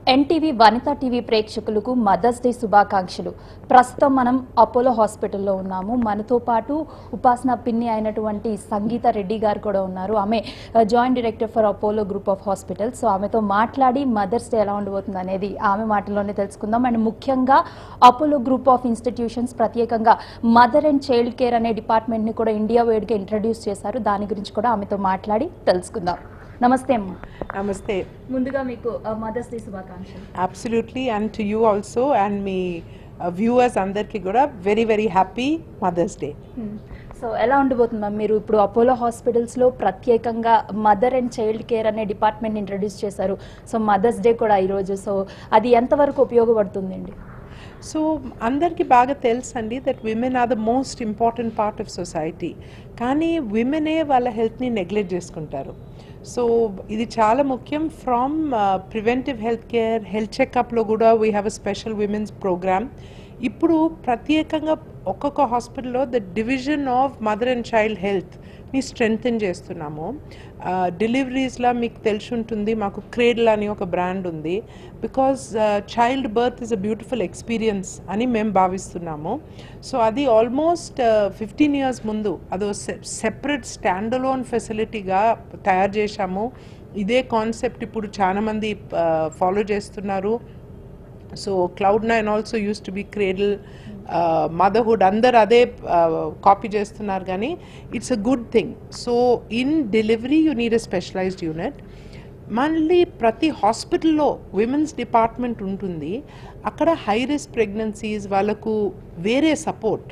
NTV Vanitha TV ప్రేక్షకులకు mothers day శుభాకాంక్షలు ప్రస్తుతం మనం అపోలో హాస్పిటల్లో ఉన్నాము మనతో పాటు ఉపాసన పిన్ని అయినటువంటి సంగీత రెడ్డి గారు కూడా ఉన్నారు ఆమె joint director for Apollo group of hospital so ఆమెతో మాట్లాడి మదర్స్ డే ఎలా ఉండబోతుంది అనేది ఆమె మాటల్లోనే తెలుసుకుందాం అండ్ ముఖ్యంగా అపోలో గ్రూప్ ఆఫ్ ఇన్స్టిట్యూషన్స్ ప్రత్యేకంగా మదర్ అండ్ చైల్డ్ కేర్ అనే డిపార్ట్మెంట్ని కూడా ఇండియా వైడ్గా ఇంట్రడ్యూస్ చేశారు దాని గురించి కూడా ఆమెతో మాట్లాడి తెలుసుకుందాం నమస్తే అమ్మ Namaste. ముందుగా మీకు మదర్స్ డే శుభాకాంక్షలు Absolutely. And to you also, and me uh, viewers అందరికీ కూడా very very happy mothers day so ఎలా ఉండబోతుంది మ్యామ్ మీరు ఇప్పుడు అపోలో హాస్పిటల్స్లో ప్రత్యేకంగా మదర్ అండ్ చైల్డ్ కేర్ అనే డిపార్ట్మెంట్ ఇంట్రడ్యూస్ చేశారు సో మదర్స్ డే కూడా ఈరోజు సో అది ఎంతవరకు ఉపయోగపడుతుందండి సో అందరికీ బాగా తెలుసు అండి that women are the most important part of society కానీ విమెనే వాళ్ళ హెల్త్ని నెగ్లెక్ట్ చేసుకుంటారు సో ఇది చాలా ముఖ్యం from preventive health care health చెకప్లో కూడా we have a special women's programme ఇప్పుడు ప్రత్యేకంగా ఒక్కొక్క హాస్పిటల్లో the division of mother and child హెల్త్ని స్ట్రెంగ్తన్ చేస్తున్నాము డెలివరీస్లో మీకు తెలిసి ఉంటుంది మాకు క్రేడ్ల్ అని ఒక బ్రాండ్ ఉంది because child birth is a beautiful experience అని మేము భావిస్తున్నాము సో అది ఆల్మోస్ట్ ఫిఫ్టీన్ ఇయర్స్ ముందు అదో సెపరేట్ స్టాండ్ అలోన్ ఫెసిలిటీగా తయారు చేశాము ఇదే కాన్సెప్ట్ ఇప్పుడు చాలామంది ఫాలో చేస్తున్నారు so cloud nine also use to be cradle motherhood అందరు అదే కాపీ చేస్తున్నారు కానీ it's a good thing so in delivery you need a specialised unit మళ్ళీ ప్రతి హాస్పిటల్లో విమెన్స్ డిపార్ట్మెంట్ ఉంటుంది అక్కడ హై రిస్క్ ప్రెగ్నెన్సీస్ వాళ్ళకు వేరే సపోర్ట్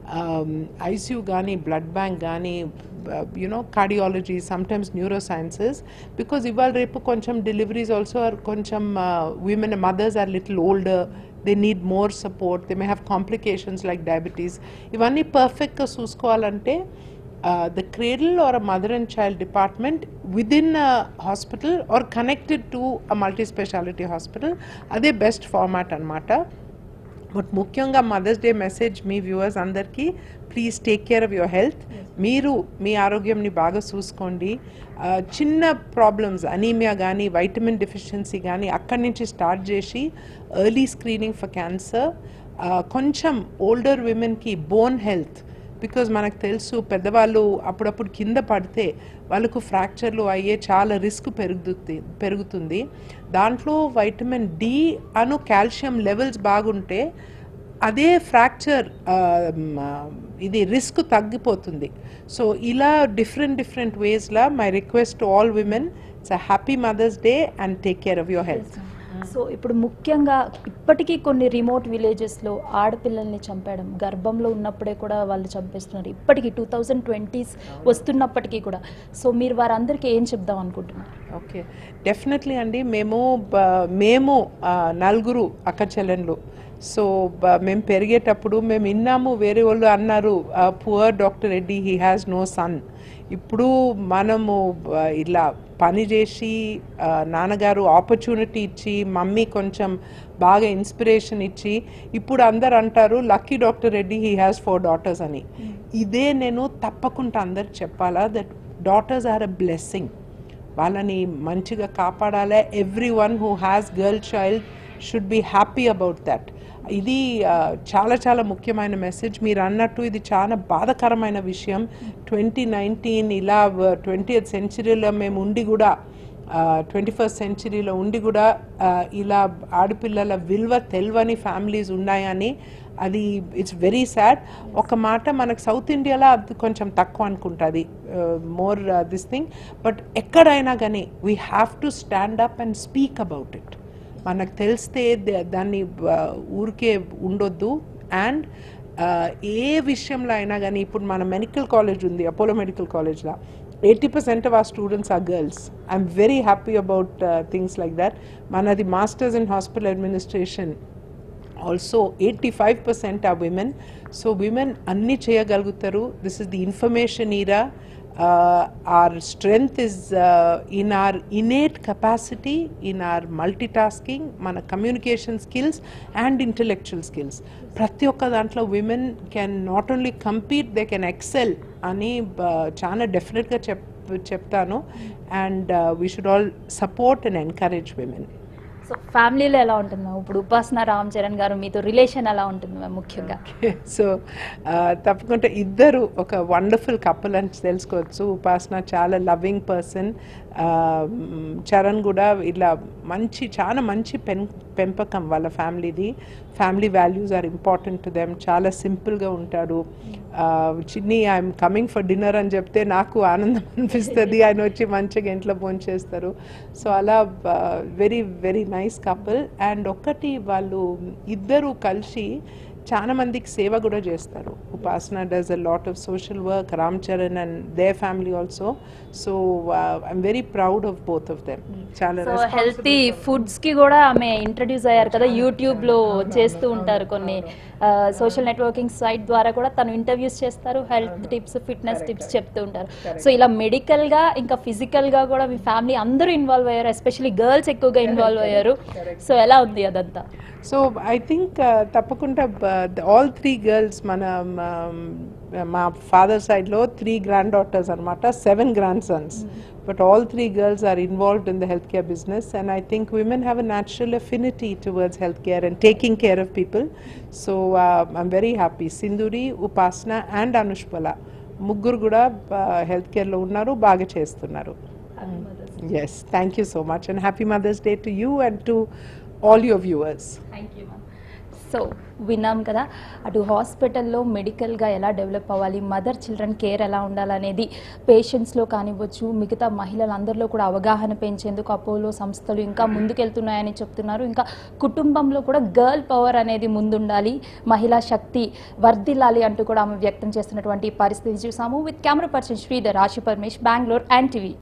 ఐసీయూ కానీ బ్లడ్ బ్యాంక్ కానీ you know cardiology sometimes neuro sciences because ఇవాళ రేపు కొంచెం డెలివరీస్ ఆల్సో ఆర్ కొంచెం women mothers are little older they need more support they may have complications like diabetes ఇవన్నీ పర్ఫెక్ట్గా చూసుకోవాలంటే the cradle are a mother and child department within hospital are connected to a multi speciality hospital అదే best format అనమాట but ముఖ్యంగా mothers day message మీ viewers అందరికీ please take care of your health మీరు మీ ఆరోగ్యంని బాగా చూసుకోండి చిన్న ప్రాబ్లమ్స్ అనీమియా కానీ వైటమిన్ డెఫిషియన్సీ కానీ అక్కడి నుంచి స్టార్ట్ చేసి ఎర్లీ స్క్రీనింగ్ ఫర్ క్యాన్సర్ కొంచెం ఓల్డర్ విమెన్కి బోన్ హెల్త్ బికాజ్ మనకు తెలుసు పెద్దవాళ్ళు అప్పుడప్పుడు కింద పడితే వాళ్ళకు ఫ్రాక్చర్లు అయ్యే చాలా రిస్క్ పెరుగుతుంది పెరుగుతుంది దాంట్లో వైటమిన్ డి అను కాల్షియం లెవెల్స్ బాగుంటే అదే ఫ్రాక్చర్ ఇది రిస్క్ తగ్గిపోతుంది సో ఇలా డిఫరెంట్ డిఫరెంట్ వేస్లా my request all women it's a happy mothers day and take care of your health so ఇప్పుడు ముఖ్యంగా ఇప్పటికీ కొన్ని రిమోట్ విలేజెస్లో ఆడపిల్లల్ని చంపేయడం గర్భంలో ఉన్నప్పుడే కూడా వాళ్ళు చంపేస్తున్నారు ఇప్పటికీ టూ థౌజండ్ ట్వంటీస్ వస్తున్నప్పటికీ కూడా సో మీరు వారందరికీ ఏం చెప్దాం అనుకుంటున్నారు ఓకే డెఫినెట్లీ అండి మేము బ- మేము ఆ, నలుగురు అక్క చెల్లెండ్లు సో బ- మేము పెరిగేటప్పుడు మేము విన్నాము వేరే వాళ్ళు అన్నారు poor doctor Reddy he has no son ఇప్పుడు మనము బ- ఇలా పని చేసి ఆ, నాన్నగారు ఆపర్చునిటీ ఇచ్చి మమ్మీ కొంచెం బాగా ఇన్స్పిరేషన్ ఇచ్చి ఇప్పుడు అందరు అంటారు lucky doctor Reddy he has four daughters అని ఇదే నేను తప్పకుండా అందరికి చెప్పాలా that daughters are a blessing వాళ్ళని మంచిగా కాపాడాలి every one who has girl child should be happy about that ఇది ఆ, చాలా చాలా ముఖ్యమైన మెసేజ్ మీరు అన్నట్టు ఇది చాలా బాధకరమైన విషయం ట్వంటీ నైన్టీన్ ఇలా ట్వంటీ సెంచరీలో మేము ఉండి కూడా ట్వంటీ ఫస్ట్ సెంచరీలో ఉండి కూడా ఆ, ఇలా ఆడపిల్లల విలువ తెలియని ఫ్యామిలీస్ ఉన్నాయని అది ఇట్స్ వెరీ సాడ్ ఒక మాట మనకు సౌత్ ఇండియాలో అది కొంచెం తక్కువ అనుకుంటుంది మోర్ దిస్ థింగ్ బట్ ఎక్కడైనా కానీ we have to stand up and speak about it మనకు తెలిస్తే ద- దాన్ని ఆ, ఊరికే ఉండొద్దు అండ్ ఏ విషయంలో అయినా కానీ ఇప్పుడు మన మెడికల్ కాలేజ్ ఉంది అపోలో మెడికల్ కాలేజ్లో ఎయిటీ పర్సెంట్ ఆఫ్ ఆ students are girls I'm very happy about things like that మనది masters in hospital administration also eighty five percent ఆ విమెన్ సో విమెన్ అన్నీ చేయగలుగుతారు దిస్ ఇస్ ది ఇన్ఫర్మేషన్ ఈరా our strength is in our innate capacity in our multitasking మన communication skills and intellectual skills ప్రతి ఒక్క దాంట్లో women can not only compete they can excel అని బ- చాలా డెఫినెట్గా చెప్ చెప్తాను and we should all support and encourage women so ఫ్యామిలీలో ఎలా ఉంటుంది మ్యామ్ ఇప్పుడు ఉపాసన రామ్ చరణ్ గారు మీతో రిలేషన్ ఎలా ఉంటుంది మ్యామ్ ముఖ్యంగా సో తప్పకుండా ఇద్దరు ఒక వండర్ఫుల్ కపుల్ అని తెలుసుకోవచ్చు ఉపాసన చాలా లవింగ్ పర్సన్ చరణ్ కూడా ఇలా మంచి చాలా మంచి పెన్ పెంపకం వాళ్ళ ఫ్యామిలీది family values are important to them చాలా సింపుల్గా ఉంటాడు చిన్ని ఐఎమ్ కమింగ్ ఫర్ డిన్నర్ అని చెప్తే నాకు ఆనందం అనిపిస్తుంది ఆయన వచ్చి మంచిగా ఇంట్లో భోంచేస్తారు సో అలా very very nice couple and ఒక్కటి వాళ్ళు ఇద్దరు కలిసి చాలా మందికి సేవ కూడా చేస్తారు Upasana does a lot of social work Ram Charan and they family also so I'm very proud of both of them చాలా సో హెల్తీ ఫుడ్స్ కి కూడా ఆమె ఇంట్రడ్యూస్ అయ్యారు కదా యూట్యూబ్ లో చేస్తూ ఉంటారు కొన్ని సోషల్ నెట్వర్కింగ్ సైట్ ద్వారా కూడా తను ఇంటర్వ్యూస్ చేస్తారు హెల్త్ టిప్స్ ఫిట్నెస్ టిప్స్ చెప్తూ ఉంటారు సో ఇలా మెడికల్ గా ఇంకా ఫిజికల్ గా కూడా మీ ఫ్యామిలీ అందరూ ఇన్వాల్వ్ అయ్యారు ఎస్పెషల్లీ గర్ల్స్ ఎక్కువగా ఇన్వాల్వ్ అయ్యారు సో ఎలా ఉంది అదంతా సో ఐ థింక్ తప్పకుండా ఆల్ త్రీ గర్ల్స్ మన um, మా ఫాదర్ సైడ్లో త్రీ గ్రాండ్ డాటర్స్ అనమాట seven grandsons but all three girls are involved in the health care business and I think women have a natural affinity towards health care and taking care of people so I'm very happy Sindhuri ఉపాసన and అనుష్పల ముగ్గురు కూడా health కేర్లో ఉన్నారు బాగా చేస్తున్నారు yes thank you so much and happy mothers day to you and to all your viewers thank you ma'am so విన్నాం కదా అటు హాస్పిటల్లో మెడికల్గా ఎలా డెవలప్ అవ్వాలి మదర్ చిల్డ్రన్ కేర్ ఎలా ఉండాలనేది పేషెంట్స్లో కానివ్వచ్చు మిగతా మహిళలందరిలో కూడా అవగాహన పెంచేందుకు అపోలో సంస్థలు ఇంకా ముందుకెళ్తున్నాయని చెప్తున్నారు ఇంకా కుటుంబంలో కూడా గర్ల్ పవర్ అనేది ముందుండాలి మహిళా శక్తి వర్ధిల్లాలి అంటూ కూడా ఆమె వ్యక్తం చేస్తున్నటువంటి పరిస్థితి చూసాము విత్ కెమెరా పర్సన్ శ్రీధర్ రాశి పరమేష్ బెంగళూరు అండ్ టీవీ